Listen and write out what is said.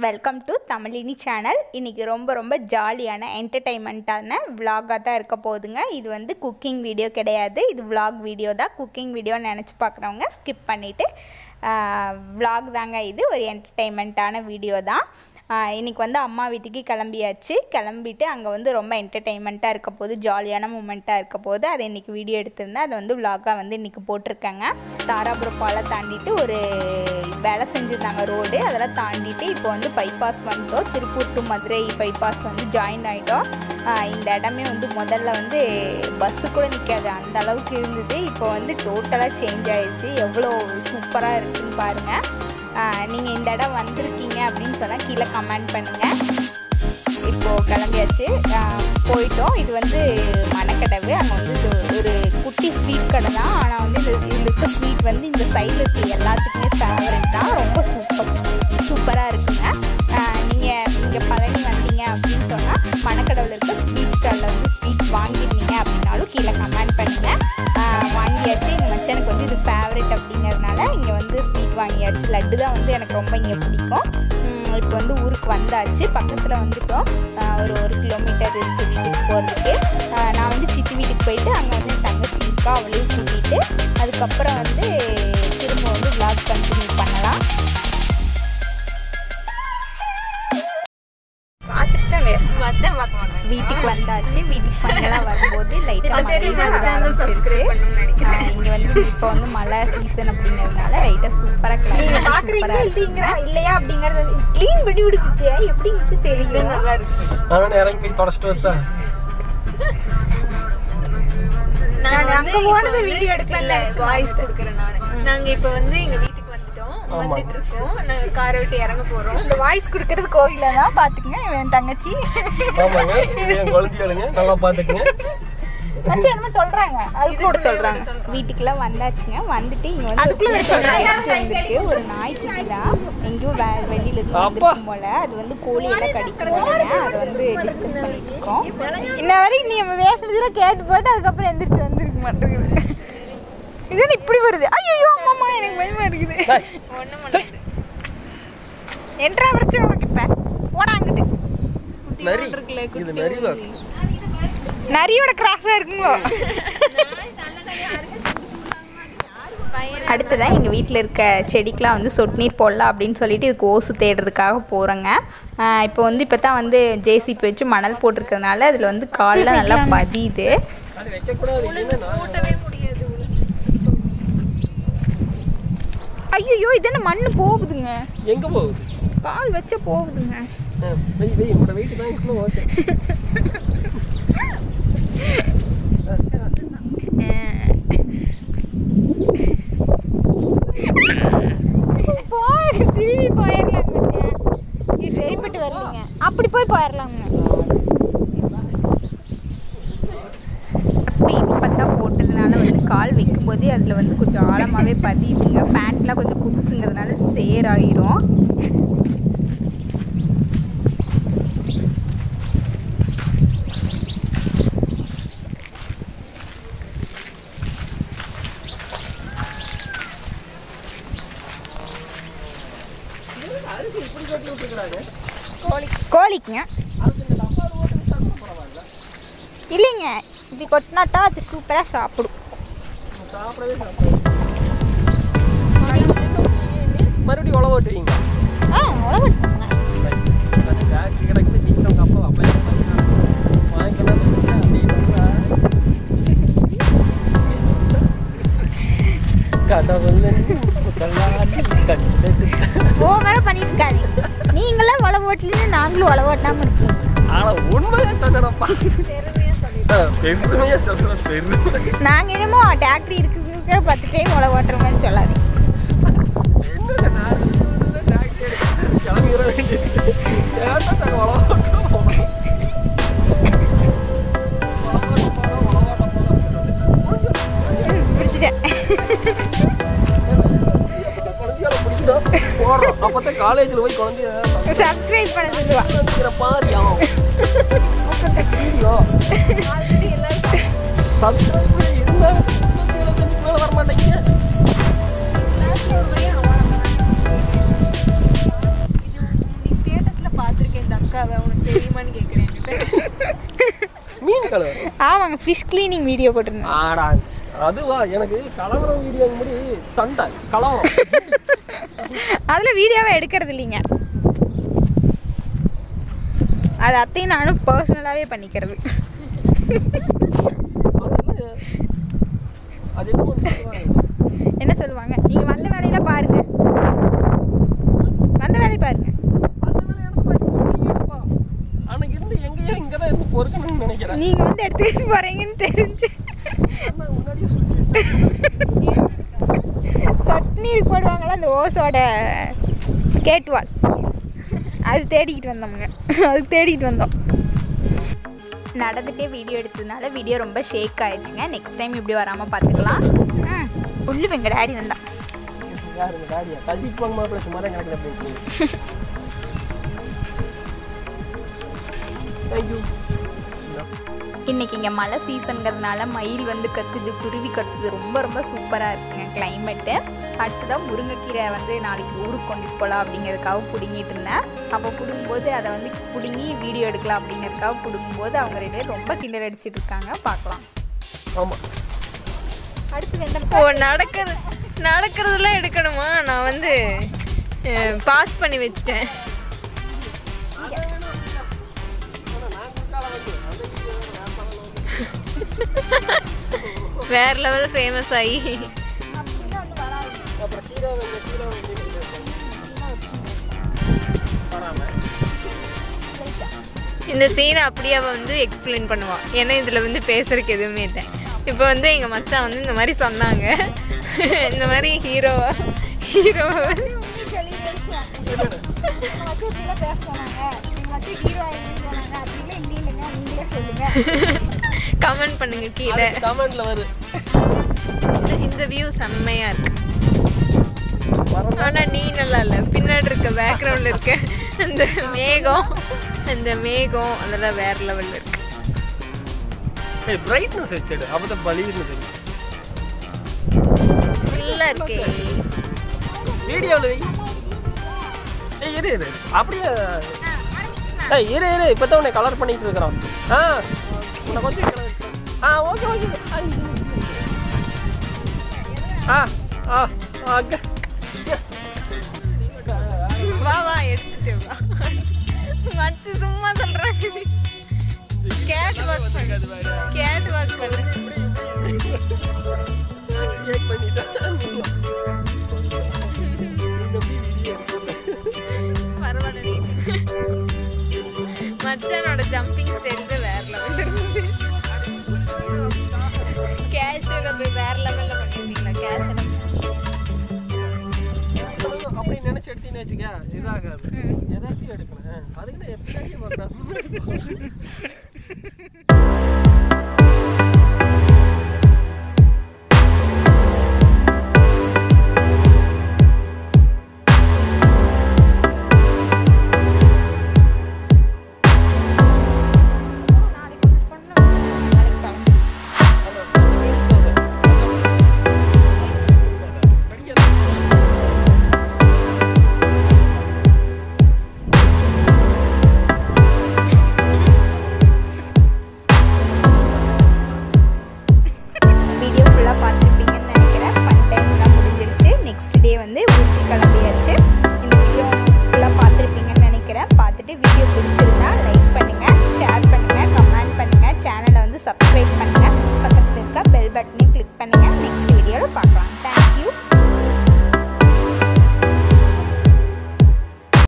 Welcome to Tamilini channel இன்றைக்கி ரொம்ப ரொம்ப ஜாலியான என்டர்டைன்மெண்ட்டான விலாகாக தான் இருக்க போகுதுங்க இது வந்து குக்கிங் வீடியோ கிடையாது இது vlog வீடியோ தான் குக்கிங் வீடியோன்னு நினச்சி பார்க்குறவங்க ஸ்கிப் பண்ணிவிட்டு vlog தாங்க இது ஒரு என்டர்டைன்மெண்ட்டான வீடியோ தான் ஆஹ் இன்னைக்கு வந்து அம்மா வீட்டுக்கு கிளம்பியாச்சு கிளம்பிட்டு அங்கே வந்து ரொம்ப என்டர்டெயின்மெண்ட்டாக இருக்க போது ஜாலியான மூமெண்ட்டாக இருக்க போது அதை இன்றைக்கி வீடியோ எடுத்திருந்தேன் அதை வந்து vlog-ஆ வந்து இன்றைக்கி போட்டிருக்கேங்க தாராபுரம் பாலை தாண்டிட்டு ஒரு வேலை செஞ்சுருந்தாங்க ரோடு அதெல்லாம் தாண்டிட்டு இப்போ வந்து பைபாஸ் வந்துட்டோம் திருப்பூர் டு மதுரை பைபாஸ் வந்து ஜாயின் ஆகிட்டோம் இந்த இடமே வந்து முதல்ல வந்து பஸ்ஸு கூட நிற்காது அந்த அளவுக்கு இருந்தது இப்போ வந்து டோட்டலாக சேஞ்ச் ஆயிடுச்சு எவ்வளோ சூப்பராக இருக்குன்னு பாருங்கள் நீங்கள் இந்த இடம் வந்திருக்கீங்க அப்படின்னு சொன்னால் கீழே கமெண்ட் பண்ணுங்கள் இப்போது கிளம்பியாச்சு ஆஹ் போயிட்டோம் இது வந்து மணக்கடவு அங்கே வந்து இது ஒரு குட்டி ஸ்வீட் கடை தான் ஆனால் வந்து இது இதில் இருக்க ஸ்வீட் வந்து இந்த சைடில் இருக்க எல்லாத்துக்குமே ஃபேவரட் தான் ரொம்ப சூப்பர் சூப்பராக இருக்குங்க நீங்கள் இங்கே பழனி வந்தீங்க அப்படின்னு சொன்னால் மணக்கடவில் இருக்க ஸ்வீட் ஸ்டாலில் வந்து ஸ்வீட் வாங்கியிருந்தீங்க அப்படின்னாலும் கீழே கமெண்ட் பண்ணுங்கள் வாங்கியாச்சு எங்கள் மச்சனுக்கு வந்து இது ஃபேவரட் அப்படிங்கிறதுனால இங்கே வந்து ஸ்வீட் வாங்கியாச்சு லட்டு தான் வந்து எனக்கு ரொம்ப இங்கே பிடிக்கும் உம், இப்போ வந்து ஊருக்கு வந்தாச்சு பக்கத்தில் வந்துட்டோம் ஆஹ் ஒரு ஒரு கிலோமீட்டர் இருக்குது வீட்டுக்கு போகிறதுக்கு நான் வந்து சித்தி வீட்டுக்கு போயிட்டு அங்கே வந்து என் தங்கச்சி இருக்கா அவளையும் கூட்டிகிட்டு அதுக்கப்புறம் வந்து திரும்ப வந்து vlog கண்டினியூ பண்ணலாம் பார்த்துட்டு தான் பேசணும் மச்சான் பார்க்க மாட்டாங்க வீட்டுக்கு வந்தாச்சு வீட்டுக்கு பங்கெல்லாம் வரும்போது லைட்டாக சரி, மழை வர மச்சான் தான் ஆரம்பிச்சிருச்சு subscribe பண்ணணும்னு நினைக்கிறேன். ஆஹ் இங்க வந்து இப்போ வந்து மழை சீசன் அப்படிங்கிறதுனால லைட்டாக சூப்பராக கிளைமேட் பாக்குறீங்களா இல்லைங்களா இல்லையா அப்படிங்கறது க்ளீன் பண்ணி விடுக்குச்சு எப்படி இருந்துச்சு இது தெரியல நல்லா இருக்கு நான் இறங்கி போய் தொடச்சிட்டு வரேன் நான் அங்க போனது video எடுக்கல, இல்ல வாய்ஸ் கொடுக்குறேன் நானு நாங்க இப்ப வந்து எங்க வீட்டுக்கு வந்துட்டோம் வந்துட்டு இருக்கோம் நாங்க காரை விட்டு இறங்க போறோம் இந்த வாய்ஸ் கொடுக்கறது கோயில தான் பாத்துக்கங்க இவன் என் தங்கச்சி ஆமாங்க இது என் குழந்தையாளுங்க நல்லா பார்த்துக்குங்க மச்சான் என்னமோ சொல்றாங்க அது கூட சொல்றாங்க வீட்டுக்கெல்லாம் வந்தாச்சுங்க வந்துட்டு இங்கே வந்து அதுக்குள்ளே வந்திருக்கு ஒரு நாய்க்குட்டி தான் எங்கேயோ வே வெளியில இருந்து வந்திருக்கும் போல அது வந்து கோழியெல்லாம் கடிக்கும் போலங்க அதை வந்து டிஸ்கஸ் பண்ணிட்டு இருக்கோம் இன்ன வரைக்கும் நீ நம்ம பேசுனதுல கேட்டு போட்டு அதுக்கப்புறம் எந்திரிச்சு வந்திருக்க மாட்டேங்குது இது இப்படி வருது ஐயோ அம்மா எனக்கு பயமா இருக்குது ஒண்ணும் பண்ணாது என்றா பிரச்சனை உனக்கு இப்ப போடா அங்கிட்டு நரி இருக்குல்ல, இது நரி தான் நரியோட கிராஸா இருக்குங்களோ அடுத்ததான் எங்கள் வீட்டில் இருக்க செடிக்கெலாம் வந்து சொட்டு நீர் போடலாம் அப்படின்னு சொல்லிட்டு இதுக்கு ஓசு தேடுறதுக்காக போகிறோங்க இப்போ வந்து இப்போ தான் வந்து ஜேசிபி வச்சு மணல் போட்டிருக்கிறதுனால அதில் வந்து கால்லாம் நல்லா பதியுது அது வைக்கக்கூடாது இல்லைன்னா நான் கூட்டவே முடியாது ஐயோ இது என்ன மண்ணு போகுதுங்க எங்க போகுது கால் வச்ச போகுதுங்க ஆ, வெய் வெய் உங்களோட வெயிட் தான் இன்னும் ஓகே போய் திரும்பி போயிடலாங்க மச்சான். இது சரிப்பட்டு வரலங்க அப்படி போய் போயிடலாங்க அப்படி இப்போ தான் போட்டதுனால வந்து கால் வைக்கும்போதே அதில் வந்து கொஞ்சம் ஆழமாகவே பதியுதுங்க பேண்ட்லாம் கொஞ்சம் புதுசுங்கிறதுனால சேராயிரும் கோழிக்குங்க இல்லைங்க இப்படி கொட்டினா தான் அது சூப்பராக சாப்பிடும் சாப்பிடவே சாப்பிடாது மறுபடியும் உழவு ஓட்டுவீங்க ஆ உழவட்டுங்க அது பேக் கிடக்குது பீஸ் அவங்க அப்பா அப்பா வாங்கிக்கலாம் அப்படியே கடவுள் கல்லாடி கண்டது ஓ மாதிரி பண்ணிட்டு இருக்காது நீங்களாம் உழவு ஓட்டலன்னு நாங்களும் உழவு ஓட்டாமல் இருக்கோம் ஆனா உண்மையா சொன்னடப்பா பெருமையா சொல்றேன் பெருமை நாங்கள் என்னமோ டிராக்டர் இருக்குதுங்க பத்து டைம் உழவு ஓட்டுற மாதிரி சொல்லாது என்னங்க நான் சொல்றதுல டாக்டர் கிளம்பிட வேண்டியது ஏன்டா நாங்கள் வளவாட்டம் போனோம் பிடிச்சிட்டேன் போடுறோம் அப்பதான் காலேஜில் போய் குழந்தைய சப்ஸ்கிரைப் பண்ண சொல்லுவா குழந்தைங்கிற பாரியா வீடியோ சப்ஸ்கிரைப் இருந்தா வர மாட்டேங்க நீ அக்காவை உனக்கு தெரியுமான்னு கேட்குறேன் மீன் கழுவு ஆமாங்க ஃபிஷ் க்ளீனிங் வீடியோ போட்டிருந்தேன் ஆடா அதுவா எனக்கு கலவரம் வீடியோ முடி சண்டை கலவரம் அதில் வீடியோவை எடுக்கிறது இல்லைங்க அது அத்தையும் நானும் பர்சனலாகவே பண்ணிக்கிறது அதெல்லாம் அது என்ன ஒண்ணு சொல்லுவாங்க என்ன சொல்லுவாங்க நீங்கள் வந்த வேலையெல்லாம் பாருங்க வந்த வேலையை பாருங்க அந்த வேலை எனக்கு பார்த்தீங்கன்னா அன்னைக்கு இருந்து எங்கேயோ இங்கே தான் இருந்து பொறுக்கணும்னு நினைக்கிறேன் நீங்கள் வந்து எடுத்துக்கிட்டு போகிறீங்கன்னு தெரிஞ்சு அண்ணா முன்னாடியே சொல்லி வச்சிட்டேன். சொட்டு நீர் போடுவாங்கள்ல அந்த ஓஸோட கேட்டுவாள் அது தேடிக்கிட்டு வந்தோமுங்க அதுக்கு தேடிக்கிட்டு வந்தோம் நடந்துகிட்டே வீடியோ எடுத்ததுனால வீடியோ ரொம்ப ஷேக் ஆயிடுச்சுங்க நெக்ஸ்ட் டைம் இப்படி வராமல் பார்த்துக்கலாம் ம் உள்ளு வெங்க டேடி வந்தா யாரு இந்த டாடியா கல்விக்கு போங்க மாப்பிள்ள சும்மா தான் கிடக்குற போயிட்டு தேங்க்யூ இன்றைக்கி இங்கே மழை சீசனுங்கிறதுனால மயில் வந்து கத்துது குருவி கத்துது ரொம்ப ரொம்ப சூப்பராக இருக்குங்க கிளைமேட்டு அடுத்ததான் முருங்கைக்கீரை வந்து நாளைக்கு ஊருக்கு கொண்டுட்டு போகலாம் அப்படிங்கிறதுக்காக பிடுங்கிட்டு இருந்தேன் அப்போ பிடுங்கும்போது அதை வந்து பிடுங்கி வீடியோ எடுக்கலாம் அப்படிங்கிறதுக்காக பிடுங்கும்போது அவங்க ரெண்டு பேரும் ரொம்ப கிண்டல் அடிச்சிட்டு இருக்காங்க பார்க்கலாம் ஆமாம் அடுத்து ரெண்டு ஓ நடக்கிறது நடக்கிறதெல்லாம் எடுக்கணுமா நான் வந்து பாஸ் பண்ணி வச்சிட்டேன் வேற லெவல் ஃபேமஸ் ஆகி அப்புறம் கீரை வெங்க கீரை வெங்க வராமல் இந்த சீனை அப்படியே அவள் வந்து எக்ஸ்பிளைன் பண்ணுவாள் ஏன்னா இதில் வந்து பேசுறதுக்கு எதுவுமே இல்லை இப்போ வந்து எங்கள் மச்சான் வந்து இந்த மாதிரி சொன்னாங்க இந்த மாதிரி ஹீரோவா ஹீரோவா கமெண்ட் பண்ணுங்க கீழே கமெண்ட்ல வரு இந்த- இந்த வியூ செம்மையா இருக்கு ஆனா நீ நல்லா இல்ல பின்னாடி இருக்க பேக்ரவுண்ட்ல இருக்க அந்த மேகம் அந்த மேகம் அதெல்லாம் வேற லெவல்ல இருக்கு ஏய் பிரைட்னஸ் வச்சிடு அப்பதான் பலின்னு தெரியும் ஃபுல்லா இருக்கே வீடியோவில் வை ஏய் இரு இரு அப்படியே ஏய் இரு இரு இப்போ தான் உன்னை கலர் பண்ணிட்டு இருக்கிறோம் ஆ உன்னை கொஞ்சம் கலர் ஆ ஓகே ஓகே ஆ ஆ அங்க வா வா எடுத்துட்டு வா மச்சு சும்மா சொல்றாங்க கேட் வாக் பண்ணு கேட் வாக் பண்ணு ஷேக் பண்ணிட்டேன் பரவாயில்ல நீ மச்சானோட ஜம்பிங் ஸ்டைல் வேற லெவல்ல இருந்தது கேஷுவல போய் வேற லெவல்ல பண்ணிருக்கீங்களா கேஷுவல அப்படி நினைச்சு எடுத்தீங்கன்னு வச்சுக்க இதாகாது ஏதாச்சும் எடுக்கணும் அதுக்கு நான் எப்படி பார்த்தேன் வீடியோ ஃபுல்லாக பார்த்துருப்பீங்கன்னு நினைக்கிறேன் ஃபன் டைம்லாம் முடிஞ்சிருச்சு நெக்ஸ்ட் டே வந்து ஊட்டி கிளம்பியாச்சு இந்த வீடியோ ஃபுல்லாக பார்த்துருப்பீங்கன்னு நினைக்கிறேன் பார்த்துட்டு வீடியோ பிடிச்சிருந்தா லைக் பண்ணுங்கள் ஷேர் பண்ணுங்கள் கமெண்ட் பண்ணுங்கள் சேனலை வந்து சப்ஸ்கிரைப் பண்ணுங்கள் பக்கத்தில் இருக்க பெல் பட்டனையும் கிளிக் பண்ணுங்கள் நெக்ஸ்ட் வீடியோவில் பார்க்கலாம் தேங்க்ஸ்